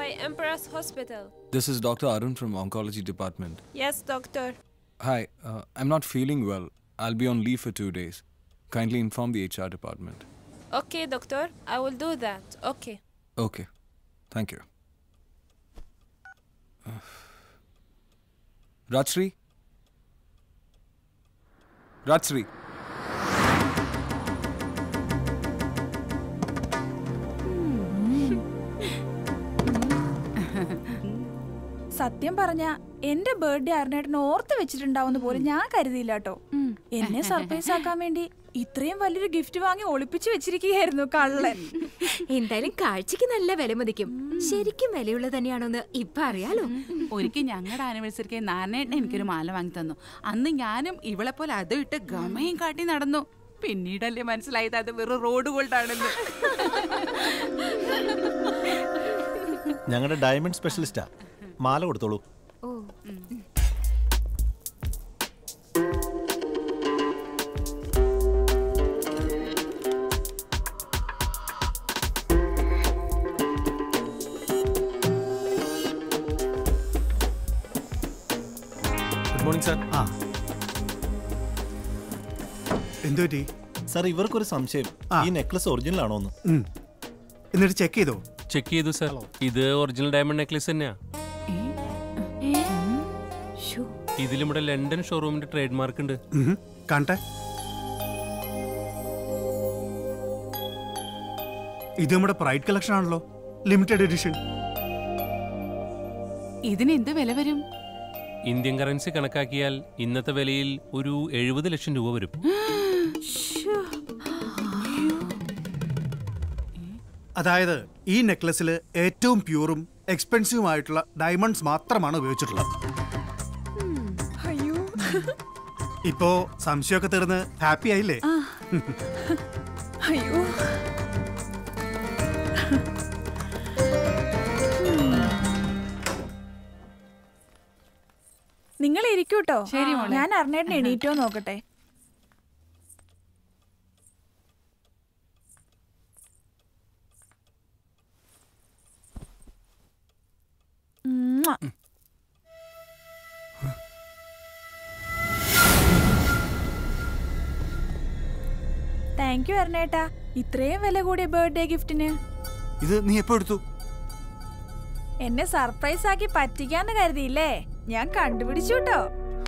by Emperor's Hospital. This is Dr. Arun from Oncology Department. Yes, doctor. Hi, uh, I'm not feeling well. I'll be on leave for two days. Kindly inform the HR department. Okay, doctor. I will do that. Okay. Okay. Thank you. Uh, Rajshree? Rajshree? സത്യം പറഞ്ഞ എന്റെ birthday അരുണേട്ടൻ ഓർത്ത് വെച്ചിട്ടുണ്ടാവുന്ന പോലും ഞാൻ കരുതിയില്ല കേട്ടോ എന്നെ surprise ആക്കാൻ വേണ്ടി ഇത്രയും വലിയൊരു ഗിഫ്റ്റ് വാങ്ങി ഒളിപ്പിച്ചു വെച്ചിരിക്കുകയായിരുന്നു കള്ളൻ എന്തായാലും കാഴ്ചക്ക് നല്ല വില മതിക്കും ശരിക്കും വിലയുള്ളത് തന്നെയാണോന്ന് ഇപ്പൊ അറിയാലോ ഒരിക്കൽ ഞങ്ങളുടെ ആനിവേഴ്സറിക്ക് നാരായണൻ എനിക്കൊരു മാല വാങ്ങി തന്നു അന്ന് ഞാനും ഇവളെ പോലെ അതും ഇട്ട് ഗമയും കാട്ടി നടന്നു പിന്നീടല്ലേ മനസ്സിലായത് അത് വെറും റോഡ് ഗോൾഡാണെന്ന് ഞങ്ങളുടെ ഡയമണ്ട് സ്പെഷ്യലിസ്റ്റാ മാല കൊടുത്തോളൂ ഓ ഗുഡ് മോർണിംഗ് സാർ ആ എന്തു പറ്റി സാർ ഇവർക്കൊരു സംശയം ആ. ഈ നെക്ലസ് ഒറിജിനൽ ആണോ എന്ന് ഉം. എന്നിട്ട് ചെക്ക് ചെയ്തോ ചെക്ക് ചെയ്തു സാർ ഇത് ഒറിജിനൽ ഡയമണ്ട് നെക്ലസ് തന്നെയാ ഇതിൽ നമ്മുടെ ലണ്ടൻ ഷോറൂമിന്റെ ട്രേഡ് മാർക്ക് ഉണ്ട് ഉം. കാണട്ടെ ഇത് നമ്മുടെ പ്രൈഡ് കളക്ഷൻ ആണല്ലോ ലിമിറ്റഡ് എഡിഷൻ ഇതിന് എന്ത് വില വരും ഇന്ത്യൻ കറൻസി കണക്കാക്കിയാൽ ഇന്നത്തെ വിലയിൽ ഒരു എഴുപത് ലക്ഷം രൂപ വരും അതായത് ഈ നെക്ലസിൽ ഏറ്റവും പ്യൂറും എക്സ്പെൻസീവും ആയിട്ടുള്ള ഡയമണ്ട്സ് മാത്രമാണ് ഉപയോഗിച്ചിട്ടുള്ളത് അയ്യോ ഇപ്പോ സംശയമൊക്കെ തീർന്ന് ഹാപ്പി ആയില്ലേ അയ്യോ നിങ്ങൾ ഇരിക്കൂട്ടോ ശരി മോളെ. ഞാൻ അരുണേട്ടൻ എണീറ്റോ നോക്കട്ടെ ഉമ്മുവ. താങ്ക് യു അരുണേട്ടാ ഇത്രയും വില കൂടിയ ബർത്ത്ഡേ ഗിഫ്റ്റിന് ഇത് നീ എപ്പോ എടുത്തു എന്നെ സർപ്രൈസ് ആക്കി പറ്റിക്കാന്ന് കരുതിയില്ലേ ഞാൻ കണ്ടുപിടിച്ചു കേട്ടോ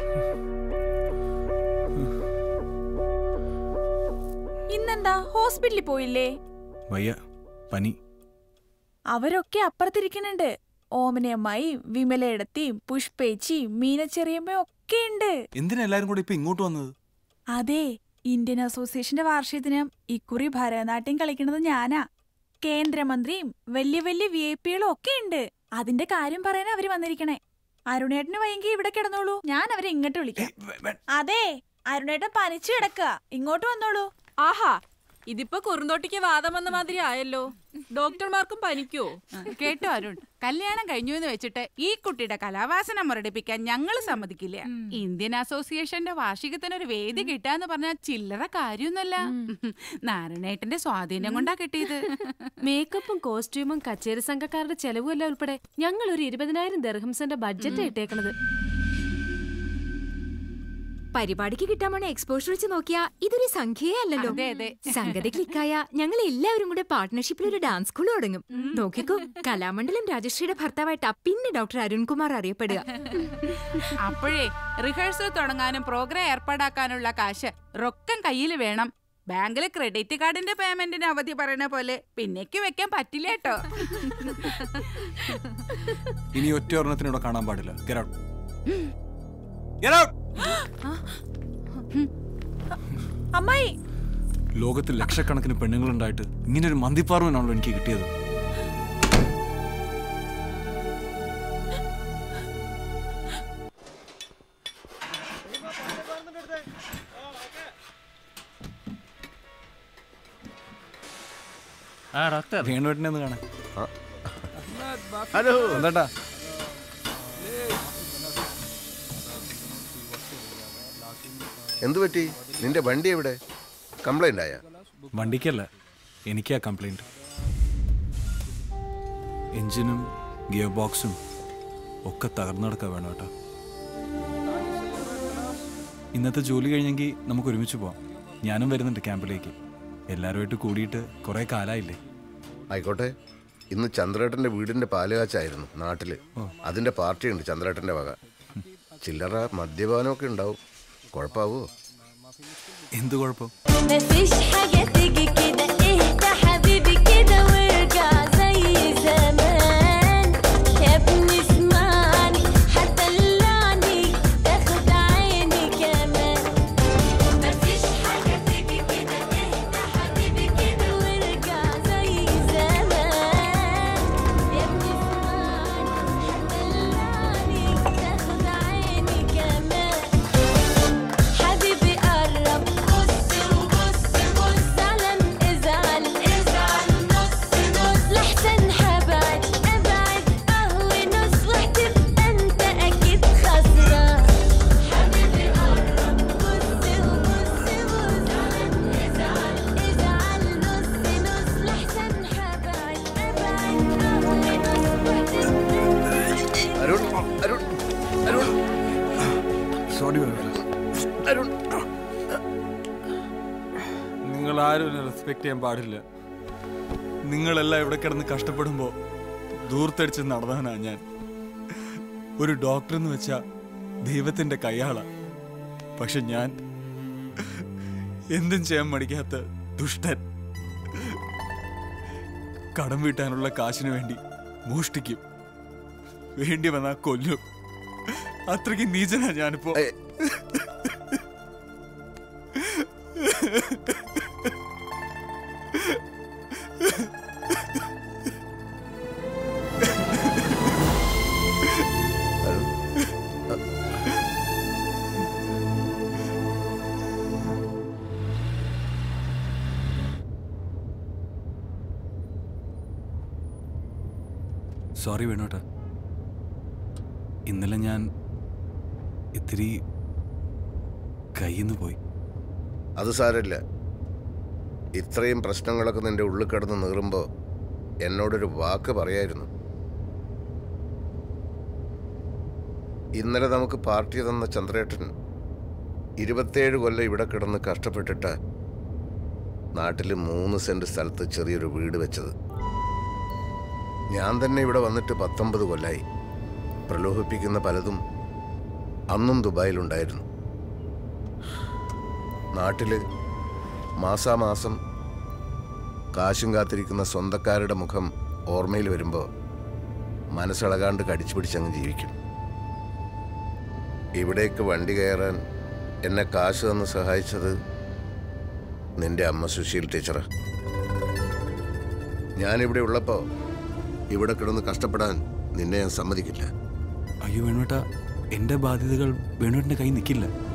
ഇന്നെന്താ ഹോസ്പിറ്റലിൽ പോയില്ലേ വയ്യ പനി അവരൊക്കെ അപ്പുറത്തിരിക്കുന്നുണ്ട് ഓമനയമ്മായി വിമലയിടത്തിയും പുഷ്പേച്ചിയും മീനച്ചെറിയമ്മയും ഒക്കെ ഉണ്ട് എന്തിനാ എല്ലാരും കൂടി ഇപ്പൊ ഇങ്ങോട്ട് വന്നത് അതെ ഇന്ത്യൻ അസോസിയേഷന്റെ വാർഷികത്തിന് ഇക്കുറി ഭരതനാട്യം കളിക്കുന്നത് ഞാനാ കേന്ദ്രമന്ത്രിയും വലിയ വലിയ വി ഐ പികളും ഒക്കെ ഉണ്ട് അതിന്റെ കാര്യം പറയാൻ അവര് വന്നിരിക്കണേ അരുണേട്ടന് വയ്യെങ്കിൽ ഇവിടെ കിടന്നോളൂ ഞാൻ അവരെ ഇങ്ങോട്ട് വിളിക്കാം അതെ അരുണേട്ടൻ പനിച്ചു കിടക്കുക ഇങ്ങോട്ട് വന്നോളൂ ആഹാ ഇതിപ്പോ കുറുന്തോട്ടിക്ക് വാദം വന്ന മാതിരി ആയല്ലോ ഡോക്ടർമാർക്കും പനിക്കോ കേട്ടോ അരുൺ കല്യാണം കഴിഞ്ഞു എന്ന് വെച്ചിട്ട് ഈ കുട്ടിയുടെ കലാവാസന മുരടിപ്പിക്കാൻ ഞങ്ങൾ സമ്മതിക്കില്ല ഇന്ത്യൻ അസോസിയേഷന്റെ വാർഷികത്തിന് ഒരു വേദി കിട്ടാന്ന് പറഞ്ഞാൽ ചില്ലറ കാര്യമൊന്നുമല്ല നാരായണേട്ടന്റെ സ്വാധീനം കൊണ്ടാ കിട്ടിയത് മേക്കപ്പും കോസ്റ്റ്യൂമും കച്ചേരി സംഘക്കാരുടെ ചെലവുമല്ല ഉൾപ്പെടെ ഞങ്ങൾ ഒരു ഇരുപതിനായിരം ദർഹംസിന്റെ ബഡ്ജറ്റ് ഇട്ടേക്കണത് പരിപാടിക്ക് കിട്ടാൻ പോണ എക്സ്പോഷർ വെച്ച് നോക്കിയാ ഇതൊരു സംഖ്യയേ അല്ലല്ലോ അതെ, അതെ. സംഗതി ക്ലിക്കായ ഞങ്ങൾ എല്ലാവരും കൂടെ പാർട്ട്ണർഷിപ്പിൽ ഒരു ഡാൻസ് സ്കൂൾ തുടങ്ങും നോക്കിക്കോ കലാമണ്ഡലം രാജശ്രീയുടെ ഭർത്താവായിട്ടാ പിന്നെ ഡോക്ടർ അരുൺകുമാർ അറിയപ്പെടുക അപ്പോഴേ റിഹേഴ്സൽ തുടങ്ങാനും പ്രോഗ്രാം ഏർപ്പാടാക്കാനുള്ള കാശ് റൊക്കം കയ്യിൽ വേണം ബാങ്കില് ക്രെഡിറ്റ് കാർഡിന്റെ പേയ്മെന്റിന് അവധി പറയണ പോലെ പിന്നേക്ക് വെക്കാൻ പറ്റില്ല കേട്ടോ ഇനി ഒറ്റ ഒരെണ്ണത്തിനൂടെ കാണാൻ പാടില്ല Get out. Get out. അമ്മായി ലോകത്തിൽ ലക്ഷക്കണക്കിന് പെണ്ണുങ്ങളുണ്ടായിട്ട് ഇങ്ങനെ ഒരു മന്തിപ്പാർവനാണല്ലോ എനിക്ക് കിട്ടിയത് ആ ഡോക്ടർ വേണുവേട്ടനെ ഒന്ന് കാണാൻ ഹലോ എന്താട്ടാ എന്തു പറ്റി നിന്റെ വണ്ടി എവിടെ കംപ്ലൈന്റ് ആയ വണ്ടിക്കല്ല എനിക്കാ കംപ്ലൈന്റ് എഞ്ചിനും ഗിയർ ബോക്സും ഒക്കെ തകർന്നെടുക്കുക വേണം കേട്ടോ ഇന്നത്തെ ജോലി കഴിഞ്ഞെങ്കിൽ നമുക്ക് ഒരുമിച്ച് പോവാം ഞാനും വരുന്നുണ്ട് ക്യാമ്പിലേക്ക് എല്ലാവരുമായിട്ട് കൂടിയിട്ട് കുറേ കാലായില്ലേ ആയിക്കോട്ടെ ഇന്ന് ചന്ദ്രേട്ടന്റെ വീടിന്റെ പാലുകാച്ചായിരുന്നു നാട്ടില് അതിന്റെ പാർട്ടിയുണ്ട് ചന്ദ്രേട്ടന്റെ വക ചില്ലറ മദ്യപാനമൊക്കെ ഉണ്ടാവും കുഴപ്പാവോ എന്ത് കുഴപ്പം مفيش حاجة تيجي كده اهدى حبيبي كده وارجع زي زمان يا ابني اسمعني هتدلعني تاخد عيني كمان مفيش حاجة تيجي كده اهدى حبيبي كده وارجع زي زمان يا ابني اسمعني هتدلعني تاخد عيني كمان حبيبي قرب بص وبص بص علم ازعل ازعل نص نص لحسن هبعد ابعد قهوة نص وهتبقى انت اكيد خسران حبيبي قرب بص وبص بص علم ازعل ازعل نص نص لحسن هبعد ابعد قهوة نص وهتبقى അരുൺ അരുൺ അരുൺ സോറി അരുൺ നിങ്ങൾ ആരും എന്നെ റെസ്പെക്ട് ചെയ്യാൻ പാടില്ല നിങ്ങളെല്ലാം ഇവിടെ കിടന്ന് കഷ്ടപ്പെടുമ്പോൾ ദൂർത്തടിച്ച് നടന്നവനാ ഞാൻ ഒരു ഡോക്ടർ എന്ന് വെച്ചാ ദൈവത്തിന്റെ കയ്യാള പക്ഷെ ഞാൻ എന്തും ചെയ്യാൻ മടിക്കാത്ത ദുഷ്ടൻ കടം വീട്ടാനുള്ള കാശിന് വേണ്ടി മോഷ്ടിക്കും വേണ്ടി വന്നാ കൊല്ലും അത്രയ്ക്ക് നീചനാ ഞാനിപ്പോ സോറി വേണോട്ടാ ഇന്നലെ ഞാൻ ഇത്തിരി കയ്യിന്ന് പോയി അത് സാരമില്ല ഇത്രയും പ്രശ്നങ്ങളൊക്കെ നിന്റെ ഉള്ളിൽ കിടന്ന് നീറുമ്പോൾ എന്നോടൊരു വാക്ക് പറയായിരുന്നു ഇന്നലെ നമുക്ക് പാർട്ടി തന്ന ചന്ദ്രേട്ടൻ ഇരുപത്തേഴ് കൊല്ലം ഇവിടെ കിടന്ന് കഷ്ടപ്പെട്ടിട്ട് നാട്ടിൽ മൂന്ന് സെന്റ് സ്ഥലത്ത് ചെറിയൊരു വീട് വെച്ചത് ഞാൻ തന്നെ ഇവിടെ വന്നിട്ട് പത്തൊമ്പത് കൊല്ലായി പ്രലോഭിപ്പിക്കുന്ന പലതും അന്നും ദുബായിലുണ്ടായിരുന്നു നാട്ടില് മാസാമാസം കാശും കാത്തിരിക്കുന്ന സ്വന്തക്കാരുടെ മുഖം ഓർമ്മയിൽ വരുമ്പോൾ മനസ്സിളകാണ്ട് കടിച്ചു പിടിച്ചങ്ങ് ജീവിക്കും ഇവിടേക്ക് വണ്ടി കയറാൻ എന്നെ കാശ് തന്ന് സഹായിച്ചത് നിന്റെ അമ്മ സുശീൽ ടീച്ചറാ ഞാനിവിടെ ഉള്ളപ്പോൾ ഇവിടെ കിടന്ന് കഷ്ടപ്പെടാൻ നിന്നെ ഞാൻ സമ്മതിക്കില്ല അയ്യോ വേണുവേട്ട എന്റെ ബാധ്യതകൾ വേണുവേട്ടന്റെ കൈ നിൽക്കില്ല